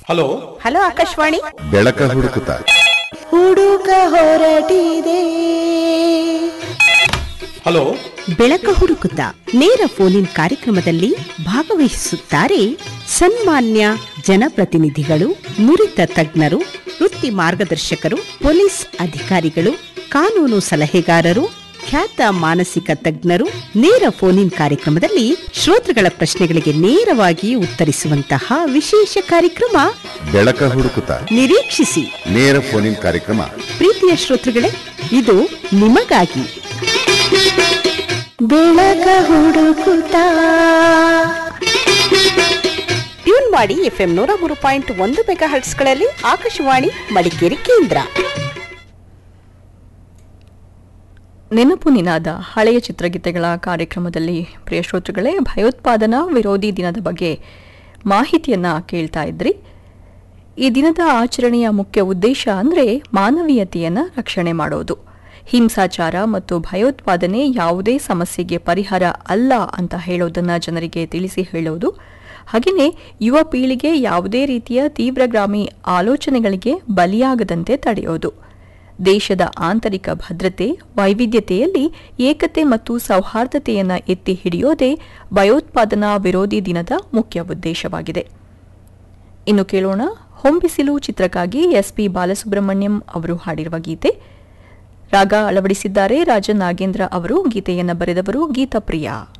hello hello Akashvani ಬೆಳಕ ಹುಡುಕುತ್ತ ಹುಡುಕ ಹೊರಟಿದೆ hello ಬೆಳಕ ಹುಡುಕುತ್ತ ನೇರ ಫೋನಿನ್ ಕಾರ್ಯಕ್ರಮದಲ್ಲಿ ಭಾಗವಹಿಸುತ್ತಾರೆ ಸನ್ಮಾನ್ಯ ಜನಪ್ರತಿನಿಧಿಗಳು ನುರಿತ ತಜ್ಞರು ವೃತ್ತಿ ಮಾರ್ಗದರ್ಶಕರು ಪೊಲೀಸ್ ಅಧಿಕಾರಿಗಳು ಕಾನೂನು ಸಲಹೆಗಾರರು ಖ್ಯಾತ ಮಾನಸಿಕ ತಜ್ಞರು ನೇರ ಫೋನಿನ್ ಕಾರ್ಯಕ್ರಮದಲ್ಲಿ ಶ್ರೋತೃಗಳ ಪ್ರಶ್ನೆಗಳಿಗೆ ನೇರವಾಗಿ ಉತ್ತರಿಸುವಂತಹ ವಿಶೇಷ ಕಾರ್ಯಕ್ರಮ ಬೆಳಕ ಹುಡುಕುತ್ತ ನಿರೀಕ್ಷಿಸಿ ನೇರ ಫೋನಿನ್ ಕಾರ್ಯಕ್ರಮ ಪ್ರೀತಿಯ ಶ್ರೋತೃಗಳೇ ಇದು ನಿಮಗಾಗಿ ಬೆಳಕ ಹುಡುಕುತ್ತಾ ಟ್ಯೂನ್ ಮಾಡಿ ಎಫ್ಎಂ ನೂರ ಮೂರು ಪಾಯಿಂಟ್ ಒಂದು ಮೆಗಾ ಹರ್ಟ್ಸ್ಗಳಲ್ಲಿ ಆಕಾಶವಾಣಿ ಮಡಿಕೇರಿ ಕೇಂದ್ರ ನೆನಪು ನಿನಾದ ಹಳೆಯ ಚಿತ್ರಗೀತೆಗಳ ಕಾರ್ಯಕ್ರಮದಲ್ಲಿ ಪ್ರಿಯ ಶ್ರೋತೃಗಳೇ ಭಯೋತ್ಪಾದನಾ ವಿರೋಧಿ ದಿನದ ಬಗ್ಗೆ ಮಾಹಿತಿಯನ್ನ ಕೇಳ್ತಾ ಇದ್ರಿ ಈ ದಿನದ ಆಚರಣೆಯ ಮುಖ್ಯ ಉದ್ದೇಶ ಅಂದರೆ ಮಾನವೀಯತೆಯನ್ನು ರಕ್ಷಣೆ ಮಾಡೋದು ಹಿಂಸಾಚಾರ ಮತ್ತು ಭಯೋತ್ಪಾದನೆ ಯಾವುದೇ ಸಮಸ್ಯೆಗೆ ಪರಿಹಾರ ಅಲ್ಲ ಅಂತ ಹೇಳೋದನ್ನ ಜನರಿಗೆ ತಿಳಿಸಿ ಹೇಳೋದು ಹಾಗೆಯೇ ಯುವ ಪೀಳಿಗೆ ಯಾವುದೇ ರೀತಿಯ ತೀವ್ರಗಾಮಿ ಆಲೋಚನೆಗಳಿಗೆ ಬಲಿಯಾಗದಂತೆ ತಡೆಯೋದು ದೇಶದ ಆಂತರಿಕ ಭದ್ರತೆ ವೈವಿಧ್ಯತೆಯಲ್ಲಿ ಏಕತೆ ಮತ್ತು ಸೌಹಾರ್ದತೆಯನ್ನು ಎತ್ತಿ ಹಿಡಿಯೋದೇ ಭಯೋತ್ಪಾದನಾ ವಿರೋಧಿ ದಿನದ ಮುಖ್ಯ ಉದ್ದೇಶವಾಗಿದೆ ಇನ್ನು ಕೇಳೋಣ ಹೊಂಬಿಸಿಲು ಚಿತ್ರಕ್ಕಾಗಿ ಎಸ್ಪಿ ಬಾಲಸುಬ್ರಹ್ಮಣ್ಯಂ ಅವರು ಹಾಡಿರುವ ಗೀತೆ ರಾಗ ಅಳವಡಿಸಿದ್ದಾರೆ ರಾಜ ನಾಗೇಂದ್ರ ಅವರು ಗೀತೆಯನ್ನು ಬರೆದವರು ಗೀತಪ್ರಿಯ